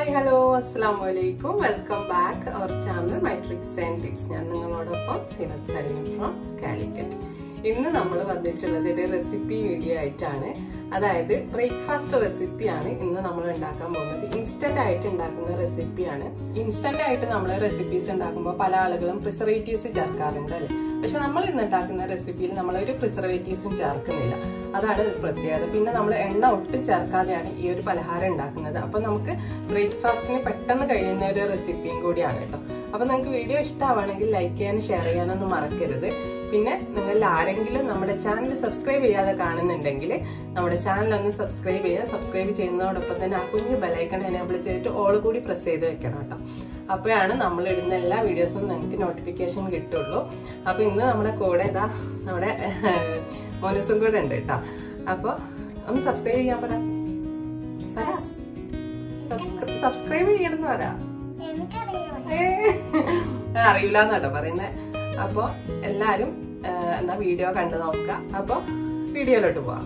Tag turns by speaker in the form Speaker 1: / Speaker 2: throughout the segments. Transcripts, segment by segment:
Speaker 1: hi hello അസ്സാം വലൈക്കും welcome back our channel my tricks and tips ഞാൻ നിങ്ങളോടൊപ്പം സീനത്ത് സലീം ഫ്രോം കാലിക്കറ്റ് ഇന്ന് നമ്മൾ വന്നിട്ടുള്ളത് ഒരു റെസിപ്പി വീഡിയോ ആയിട്ടാണ് അതായത് ബ്രേക്ക്ഫാസ്റ്റ് റെസിപ്പിയാണ് ഇന്ന് നമ്മൾ ഉണ്ടാക്കാൻ പോകുന്നത് ഇൻസ്റ്റന്റ് ആയിട്ട് ഉണ്ടാക്കുന്ന റെസിപ്പിയാണ് ഇൻസ്റ്റന്റ് ആയിട്ട് നമ്മൾ റെസിപ്പീസ് ഉണ്ടാക്കുമ്പോൾ പല ആളുകളും പ്രിസർവേറ്റീവ്സ് ചേർക്കാറുണ്ട് അല്ലേ പക്ഷെ നമ്മൾ ഇന്ന് ഉണ്ടാക്കുന്ന റെസിപ്പിയിൽ നമ്മൾ ഒരു പ്രിസർവേറ്റീവ്സും ചേർക്കുന്നില്ല അതാണ് ഒരു പ്രത്യേകത പിന്നെ നമ്മൾ എണ്ണ ഒട്ടും ചേർക്കാതെയാണ് ഈ ഒരു പലഹാരം ഉണ്ടാക്കുന്നത് അപ്പൊ നമുക്ക് ബ്രേക്ക്ഫാസ്റ്റിന് പെട്ടെന്ന് കഴിയുന്ന ഒരു റെസിപ്പിയും കൂടിയാണ് കേട്ടോ അപ്പൊ നിങ്ങൾക്ക് വീഡിയോ ഇഷ്ടമാണെങ്കിൽ ലൈക്ക് ചെയ്യാനും ഷെയർ ചെയ്യാനൊന്നും മറക്കരുത് പിന്നെ നിങ്ങളിൽ ആരെങ്കിലും നമ്മുടെ ചാനൽ സബ്സ്ക്രൈബ് ചെയ്യാതെ കാണുന്നുണ്ടെങ്കിൽ നമ്മുടെ ചാനൽ ഒന്ന് സബ്സ്ക്രൈബ് ചെയ്യുക സബ്സ്ക്രൈബ് ചെയ്യുന്നതോടൊപ്പം തന്നെ ആ കുഞ്ഞു ബെലൈക്കൺ എനേബിൾ ചെയ്തിട്ട് ഓൾ കൂടി പ്രസ് ചെയ്ത് വെക്കണം കേട്ടോ അപ്പോഴാണ് നമ്മൾ ഇടുന്ന എല്ലാ വീഡിയോസും നിങ്ങൾക്ക് നോട്ടിഫിക്കേഷൻ കിട്ടുള്ളൂ അപ്പൊ ഇന്ന് നമ്മുടെ കൂടെ ഇതാ നമ്മുടെ മോനസും കൂടെ ഉണ്ട് കേട്ടോ അപ്പൊ ഒന്ന് സബ്സ്ക്രൈബ് ചെയ്യാൻ പറ സബ്സ്ക്രൈബ് ചെയ്യണമെന്ന് പറ അറിയില്ല എന്നാട്ടോ പറയുന്നത് അപ്പൊ എല്ലാരും എന്നാ വീഡിയോ കണ്ടു നോക്കുക അപ്പൊ വീഡിയോയിലോട്ട് പോവാം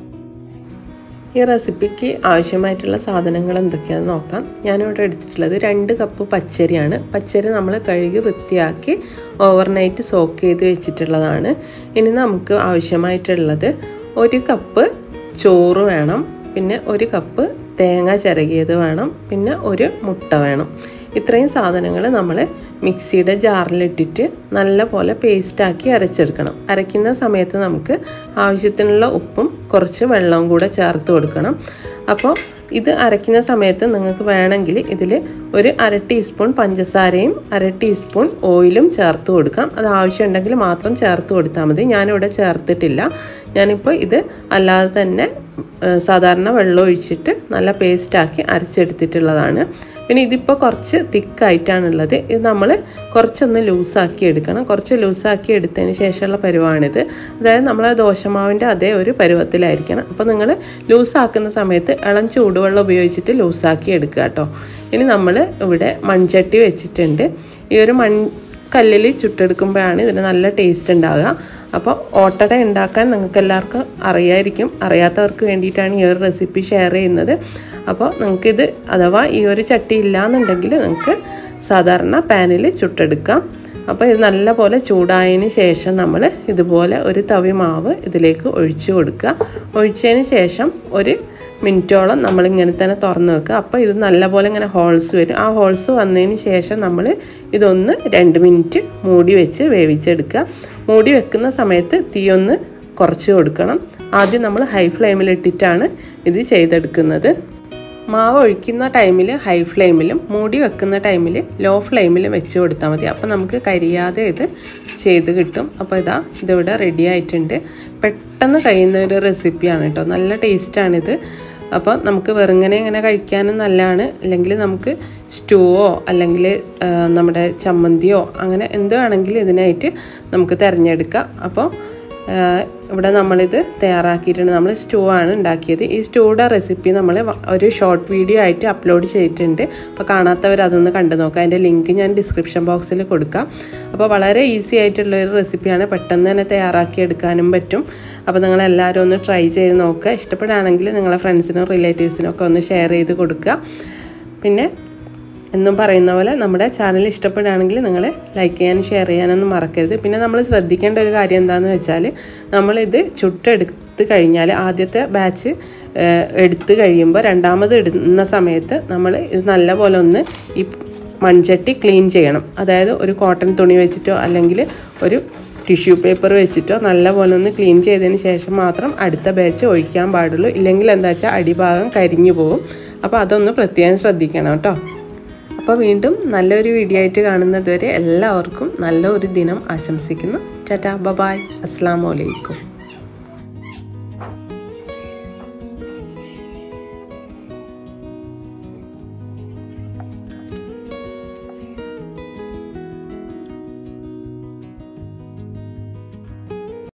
Speaker 2: ഈ റെസിപ്പിക്ക് ആവശ്യമായിട്ടുള്ള സാധനങ്ങൾ എന്തൊക്കെയാണെന്ന് നോക്കാം ഞാനിവിടെ എടുത്തിട്ടുള്ളത് രണ്ട് കപ്പ് പച്ചരിയാണ് പച്ചരി നമ്മൾ കഴുകി വൃത്തിയാക്കി ഓവർനൈറ്റ് സോക്ക് ചെയ്ത് വെച്ചിട്ടുള്ളതാണ് ഇനി നമുക്ക് ആവശ്യമായിട്ടുള്ളത് ഒരു കപ്പ് ചോറ് വേണം പിന്നെ ഒരു കപ്പ് തേങ്ങ ചിരകിയത് വേണം പിന്നെ ഒരു മുട്ട വേണം ഇത്രയും സാധനങ്ങൾ നമ്മൾ മിക്സിയുടെ ജാറിലിട്ടിട്ട് നല്ല പോലെ പേസ്റ്റാക്കി അരച്ചെടുക്കണം അരയ്ക്കുന്ന സമയത്ത് നമുക്ക് ആവശ്യത്തിനുള്ള ഉപ്പും കുറച്ച് വെള്ളവും കൂടെ ചേർത്ത് കൊടുക്കണം അപ്പോൾ ഇത് അരയ്ക്കുന്ന സമയത്ത് നിങ്ങൾക്ക് വേണമെങ്കിൽ ഇതിൽ ഒരു അര ടീസ്പൂൺ പഞ്ചസാരയും അര ടീസ്പൂൺ ഓയിലും ചേർത്ത് കൊടുക്കാം അത് ആവശ്യമുണ്ടെങ്കിൽ മാത്രം ചേർത്ത് കൊടുത്താൽ മതി ഞാനിവിടെ ചേർത്തിട്ടില്ല ഞാനിപ്പോൾ ഇത് അല്ലാതെ തന്നെ സാധാരണ വെള്ളം ഒഴിച്ചിട്ട് നല്ല പേസ്റ്റാക്കി അരച്ചെടുത്തിട്ടുള്ളതാണ് പിന്നെ ഇതിപ്പോൾ കുറച്ച് തിക്കായിട്ടാണുള്ളത് ഇത് നമ്മൾ കുറച്ചൊന്ന് ലൂസാക്കി എടുക്കണം കുറച്ച് ലൂസാക്കി എടുത്തതിന് ശേഷമുള്ള പരുവാണിത് അതായത് നമ്മൾ ദോശമാവിൻ്റെ അതേ ഒരു പരുവത്തിലായിരിക്കണം അപ്പോൾ നിങ്ങൾ ലൂസാക്കുന്ന സമയത്ത് ഇളം ചൂടുവെള്ളം ഉപയോഗിച്ചിട്ട് ലൂസാക്കി എടുക്കുക കേട്ടോ ഇനി നമ്മൾ ഇവിടെ മൺചട്ടി വെച്ചിട്ടുണ്ട് ഈ ഒരു മൺ കല്ലിൽ ചുട്ടെടുക്കുമ്പോഴാണ് ഇതിന് നല്ല ടേസ്റ്റ് ഉണ്ടാവുക അപ്പോൾ ഓട്ടട ഉണ്ടാക്കാൻ നിങ്ങൾക്ക് എല്ലാവർക്കും അറിയായിരിക്കും അറിയാത്തവർക്ക് വേണ്ടിയിട്ടാണ് ഈ ഒരു റെസിപ്പി ഷെയർ ചെയ്യുന്നത് അപ്പോൾ നിങ്ങൾക്കിത് അഥവാ ഈ ഒരു ചട്ടി ഇല്ലയെന്നുണ്ടെങ്കിൽ നിങ്ങൾക്ക് സാധാരണ പാനിൽ ചുട്ടെടുക്കാം അപ്പോൾ ഇത് നല്ല പോലെ ചൂടായതിന് ശേഷം നമ്മൾ ഇതുപോലെ ഒരു തവി മാവ് ഇതിലേക്ക് ഒഴിച്ചു കൊടുക്കുക ഒഴിച്ചതിന് ശേഷം ഒരു മിനിറ്റോളം നമ്മളിങ്ങനെ തന്നെ തുറന്ന് വെക്കുക അപ്പോൾ ഇത് നല്ലപോലെ ഇങ്ങനെ ഹോൾസ് വരും ആ ഹോൾസ് വന്നതിന് ശേഷം നമ്മൾ ഇതൊന്ന് രണ്ട് മിനിറ്റ് മൂടി വെച്ച് വേവിച്ചെടുക്കുക മൂടി വെക്കുന്ന സമയത്ത് തീ ഒന്ന് കുറച്ച് കൊടുക്കണം ആദ്യം നമ്മൾ ഹൈ ഫ്ലെയിമിലിട്ടിട്ടാണ് ഇത് ചെയ്തെടുക്കുന്നത് മാവ് ഒഴിക്കുന്ന ടൈമിൽ ഹൈ ഫ്ലെയിമിലും മൂടി വെക്കുന്ന ടൈമിൽ ലോ ഫ്ലെയിമിലും വെച്ച് കൊടുത്താൽ മതി അപ്പോൾ നമുക്ക് കരിയാതെ ഇത് ചെയ്ത് കിട്ടും അപ്പോൾ ഇതാ ഇതിവിടെ റെഡി ആയിട്ടുണ്ട് പെട്ടെന്ന് കഴിയുന്ന ഒരു റെസിപ്പിയാണ് കേട്ടോ നല്ല ടേസ്റ്റാണിത് അപ്പോൾ നമുക്ക് വെറുങ്ങനെ ഇങ്ങനെ കഴിക്കാനും നല്ലതാണ് അല്ലെങ്കിൽ നമുക്ക് സ്റ്റൂവോ അല്ലെങ്കിൽ നമ്മുടെ ചമ്മന്തിയോ അങ്ങനെ എന്ത് വേണമെങ്കിലും ഇതിനായിട്ട് നമുക്ക് തിരഞ്ഞെടുക്കാം അപ്പോൾ ഇവിടെ നമ്മളിത് തയ്യാറാക്കിയിട്ടുണ്ട് നമ്മൾ സ്റ്റൂ ആണ് ഉണ്ടാക്കിയത് ഈ സ്റ്റൂയുടെ റെസിപ്പി നമ്മൾ ഒരു ഷോർട്ട് വീഡിയോ ആയിട്ട് അപ്ലോഡ് ചെയ്തിട്ടുണ്ട് അപ്പോൾ കാണാത്തവർ അതൊന്ന് കണ്ടു നോക്കാം അതിൻ്റെ ലിങ്ക് ഞാൻ ഡിസ്ക്രിപ്ഷൻ ബോക്സിൽ കൊടുക്കാം അപ്പോൾ വളരെ ഈസി ആയിട്ടുള്ള ഒരു റെസിപ്പിയാണ് പെട്ടെന്ന് തന്നെ തയ്യാറാക്കി എടുക്കാനും പറ്റും അപ്പോൾ നിങ്ങൾ എല്ലാവരും ഒന്ന് ട്രൈ ചെയ്ത് നോക്കുക ഇഷ്ടപ്പെടുകയാണെങ്കിൽ നിങ്ങളെ ഫ്രണ്ട്സിനും റിലേറ്റീവ്സിനും ഒക്കെ ഒന്ന് ഷെയർ ചെയ്ത് കൊടുക്കുക പിന്നെ എന്നും പറയുന്ന പോലെ നമ്മുടെ ചാനൽ ഇഷ്ടപ്പെടുകയാണെങ്കിൽ നിങ്ങൾ ലൈക്ക് ചെയ്യാനും ഷെയർ ചെയ്യാനൊന്നും മറക്കരുത് പിന്നെ നമ്മൾ ശ്രദ്ധിക്കേണ്ട ഒരു കാര്യം എന്താണെന്ന് വെച്ചാൽ നമ്മളിത് ചുട്ടെടുത്ത് കഴിഞ്ഞാൽ ആദ്യത്തെ ബാച്ച് എടുത്ത് കഴിയുമ്പോൾ രണ്ടാമത് ഇടുന്ന സമയത്ത് നമ്മൾ ഇത് നല്ലപോലെ ഒന്ന് ഈ മൺചട്ടി ക്ലീൻ ചെയ്യണം അതായത് ഒരു കോട്ടൺ തുണി വെച്ചിട്ടോ അല്ലെങ്കിൽ ഒരു ടിഷ്യൂ പേപ്പർ വെച്ചിട്ടോ നല്ലപോലെ ഒന്ന് ക്ലീൻ ചെയ്തതിന് ശേഷം മാത്രം അടുത്ത ബാച്ച് ഒഴിക്കാൻ പാടുള്ളൂ ഇല്ലെങ്കിൽ എന്താ വെച്ചാൽ അടിഭാഗം കരിഞ്ഞു പോകും അപ്പോൾ അതൊന്ന് പ്രത്യേകം ശ്രദ്ധിക്കണം കേട്ടോ അപ്പോൾ വീണ്ടും നല്ലൊരു വീഡിയോ ആയിട്ട് കാണുന്നത് വരെ എല്ലാവർക്കും നല്ല ഒരു ദിനം ആശംസിക്കുന്നു ടാറ്റാ ബബായ് അസ്സാം വലൈക്കും